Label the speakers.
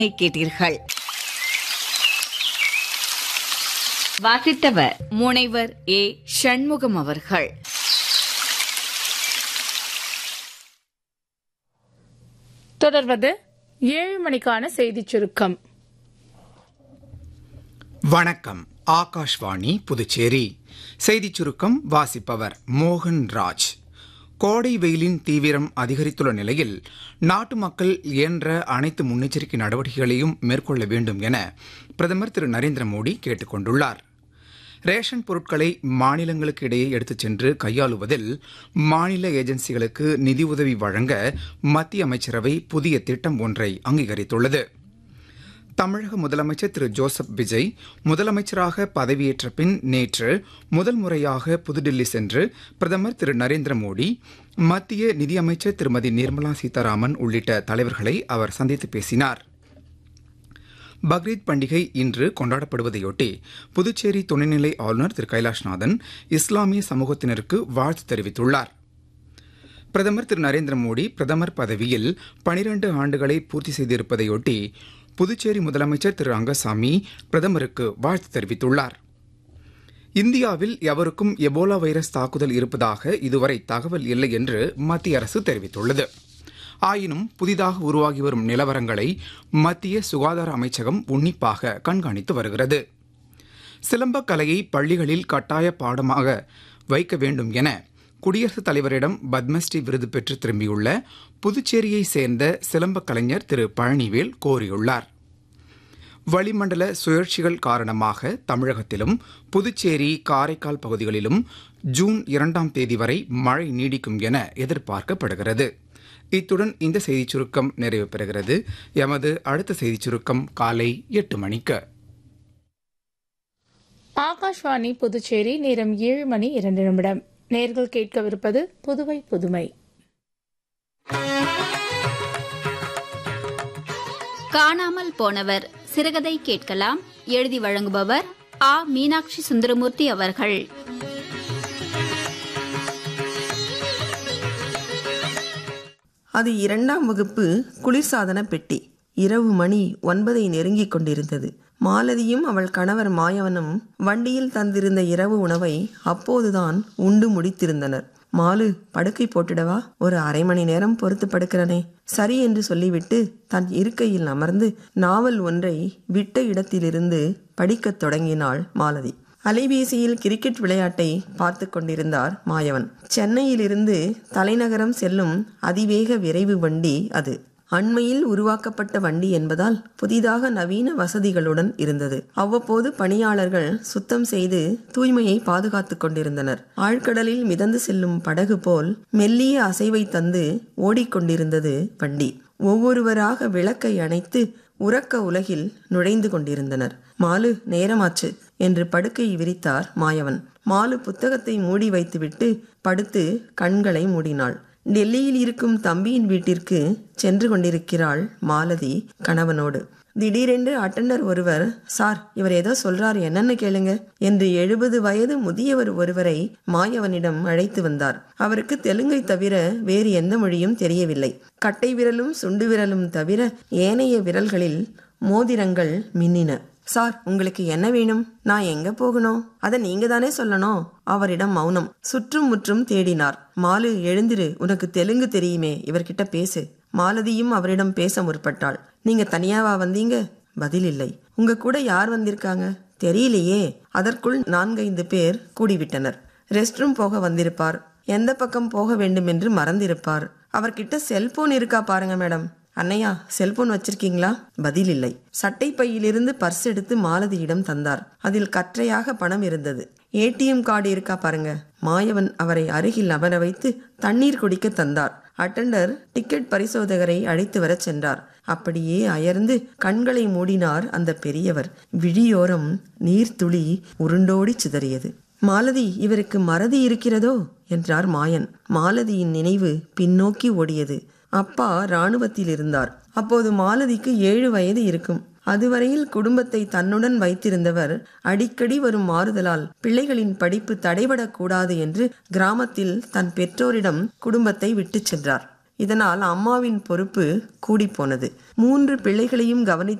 Speaker 1: கேட்டீர்கள் வாசித்தவர் முனைவர் ஏ சண்முகம் அவர்கள்
Speaker 2: தொடர்வது ஏழு மணிக்கான செய்திச் சுருக்கம்
Speaker 3: வணக்கம் ஆகாஷ்வாணி புதுச்சேரி செய்திச் சுருக்கம் வாசிப்பவர் மோகன் ராஜ் கோடை வெயிலின் தீவிரம் அதிகரித்துள்ள நிலையில் நாட்டு மக்கள் இயன்ற அனைத்து முன்னெச்சரிக்கை நடவடிக்கைகளையும் மேற்கொள்ள வேண்டும் என பிரதமர் திரு நரேந்திர மோடி கேட்டுக் கொண்டுள்ளார் ரேஷன் பொருட்களை மாநிலங்களுக்கு இடையே எடுத்துச் சென்று கையாளுவதில் மாநில ஏஜென்சிகளுக்கு நிதியுதவி வழங்க மத்திய அமைச்சரவை புதிய திட்டம் ஒன்றை அங்கீகரித்துள்ளது தமிழக முதலமைச்சர் திரு ஜோசப் விஜய் முதலமைச்சராக பதவியேற்ற பின் நேற்று முதல் முறையாக புதுடில்லி சென்று பிரதமர் திரு நரேந்திர மோடி மத்திய நிதியமைச்சர் திருமதி நிர்மலா சீதாராமன் உள்ளிட்ட தலைவர்களை அவர் சந்தித்து பேசினார் பக்ரீத் பண்டிகை இன்று கொண்டாடப்படுவதையொட்டி புதுச்சேரி துணைநிலை ஆளுநர் திரு கைலாஷ்நாதன் இஸ்லாமிய சமூகத்தினருக்கு வாழ்த்து தெரிவித்துள்ளார் பிரதமர் திரு நரேந்திர மோடி பிரதமர் பதவியில் பனிரண்டு ஆண்டுகளை பூர்த்தி செய்திருப்பதையொட்டி புதுச்சேரி முதலமைச்சர் திரு ரங்கசாமி பிரதமருக்கு வாழ்த்து தெரிவித்துள்ளார் இந்தியாவில் எவருக்கும் எபோலா வைரஸ் தாக்குதல் இருப்பதாக இதுவரை தகவல் இல்லை என்று மத்திய அரசு தெரிவித்துள்ளது ஆயினும் புதிதாக உருவாகி வரும் நிலவரங்களை மத்திய சுகாதார அமைச்சகம் உன்னிப்பாக கண்காணித்து வருகிறது சிலம்பக் கலையை பள்ளிகளில் கட்டாய பாடமாக வைக்க வேண்டும் என குடியரசுத் தலைவரிடம் பத்மஸ்ரீ விருது பெற்று திரும்பியுள்ள புதுச்சேரியை சேர்ந்த சிலம்பக் கலைஞர் திரு பழனிவேல் கோரியுள்ளார் வளிமண்டல சுழற்சிகள் காரணமாக தமிழகத்திலும் புதுச்சேரி காரைக்கால் பகுதிகளிலும் ஜூன் இரண்டாம் தேதி வரை மழை நீடிக்கும் என எதிர்பார்க்கப்படுகிறது இத்துடன் இந்த செய்திச் சுருக்கம் நிறைவு பெறுகிறது எமது அடுத்த செய்திச் சுருக்கம் காலை எட்டு மணிக்கு
Speaker 2: ஆகாஷ்வாணி புதுச்சேரி நேரம் ஏழு மணி இரண்டு நிமிடம் நேர்கள் கேட்கவிருப்பது புதுவை புதுமை
Speaker 4: காணாமல் போனவர் சிறுகதை கேட்கலாம் எழுதி வழங்குபவர் ஆ மீனாட்சி சுந்தரமூர்த்தி அவர்கள்
Speaker 5: அது இரண்டாம் வகுப்பு குளிர்சாதன பெட்டி இரவு மணி ஒன்பதை நெருங்கிக் கொண்டிருந்தது மாலதியும் அவள் கணவர் மாயவனும் வண்டியில் தந்திருந்த இரவு உணவை அப்போதுதான் உண்டு முடித்திருந்தனர் மாலு படுக்கை போட்டுடவா ஒரு அரை மணி நேரம் பொறுத்து படுக்கிறனே சரி என்று சொல்லிவிட்டு தன் இருக்கையில் அமர்ந்து நாவல் ஒன்றை விட்ட இடத்திலிருந்து படிக்கத் தொடங்கினாள் மாலதி அலைபேசியில் கிரிக்கெட் விளையாட்டை பார்த்து கொண்டிருந்தார் மாயவன் சென்னையிலிருந்து தலைநகரம் செல்லும் அதிவேக விரைவு வண்டி அது அண்மையில் உருவாக்கப்பட்ட வண்டி என்பதால் புதிதாக நவீன வசதிகளுடன் இருந்தது அவ்வப்போது பணியாளர்கள் சுத்தம் செய்து தூய்மையை பாதுகாத்துக் கொண்டிருந்தனர் ஆழ்கடலில் மிதந்து செல்லும் படகு போல் மெல்லிய அசைவை தந்து ஓடிக்கொண்டிருந்தது வண்டி ஒவ்வொருவராக விளக்கை அணைத்து உறக்க உலகில் நுழைந்து கொண்டிருந்தனர் மாலு நேரமாச்சு என்று படுக்கையை விரித்தார் மாயவன் மாலு புத்தகத்தை மூடி வைத்துவிட்டு படுத்து கண்களை மூடினாள் டெல்லியில் இருக்கும் தம்பியின் வீட்டிற்கு சென்று கொண்டிருக்கிறாள் மாலதி கணவனோடு திடீரென்று அட்டண்டர் ஒருவர் சார் இவர் ஏதோ சொல்றார் என்னன்னு கேளுங்க என்று எழுபது வயது முதியவர் ஒருவரை மாயவனிடம் அழைத்து வந்தார் அவருக்கு தெலுங்கை தவிர வேறு எந்த மொழியும் தெரியவில்லை கட்டை விரலும் சுண்டு விரலும் தவிர ஏனைய விரல்களில் மோதிரங்கள் மின்னின சார் உங்களுக்கு என்ன வேணும் நான் எங்க போகணும் அத நீங்க தானே சொல்லணும் அவரிடம் மௌனம் சுற்றும் முற்றும் தேடினார் மாலு எழுந்திரு உனக்கு தெலுங்கு தெரியுமே இவர்கிட்ட பேசு மாலதியும் அவரிடம் பேச முற்பட்டாள் நீங்க தனியாவா வந்தீங்க பதில் இல்லை உங்க கூட யார் வந்திருக்காங்க தெரியலையே அதற்குள் நான்கைந்து பேர் கூடிவிட்டனர் ரெஸ்ட் ரூம் போக வந்திருப்பார் எந்த பக்கம் போக வேண்டும் என்று மறந்திருப்பார் அவர்கிட்ட செல்போன் இருக்கா பாருங்க மேடம் அண்ணையா செல்போன் வச்சிருக்கீங்களா பதில் இல்லை சட்டை பையிலிருந்து பர்ஸ் எடுத்து மாலதியிடம் தந்தார் அதில் கற்றையாக பணம் இருந்தது ஏடிஎம் கார்டு இருக்கா பாருங்க மாயவன் அவரை அருகில் அமர வைத்து தண்ணீர் குடிக்க தந்தார் அட்டண்டர் டிக்கெட் பரிசோதகரை அழைத்து வரச் சென்றார் அப்படியே அயர்ந்து கண்களை மூடினார் அந்த பெரியவர் விழியோரம் நீர்த்துளி உருண்டோடி சிதறியது மாலதி இவருக்கு மறதி இருக்கிறதோ என்றார் மாயன் மாலதியின் நினைவு பின்னோக்கி ஓடியது அப்பா ராணுவத்தில் இருந்தார் அப்போது மாலதிக்கு ஏழு வயது இருக்கும் அதுவரையில் குடும்பத்தை தன்னுடன் வைத்திருந்தவர் அடிக்கடி வரும் மாறுதலால் பிள்ளைகளின் படிப்பு தடைபடக்கூடாது என்று கிராமத்தில் தன் பெற்றோரிடம் குடும்பத்தை விட்டுச் சென்றார் இதனால் அம்மாவின் பொறுப்பு கூடிப்போனது மூன்று பிள்ளைகளையும் கவனித்து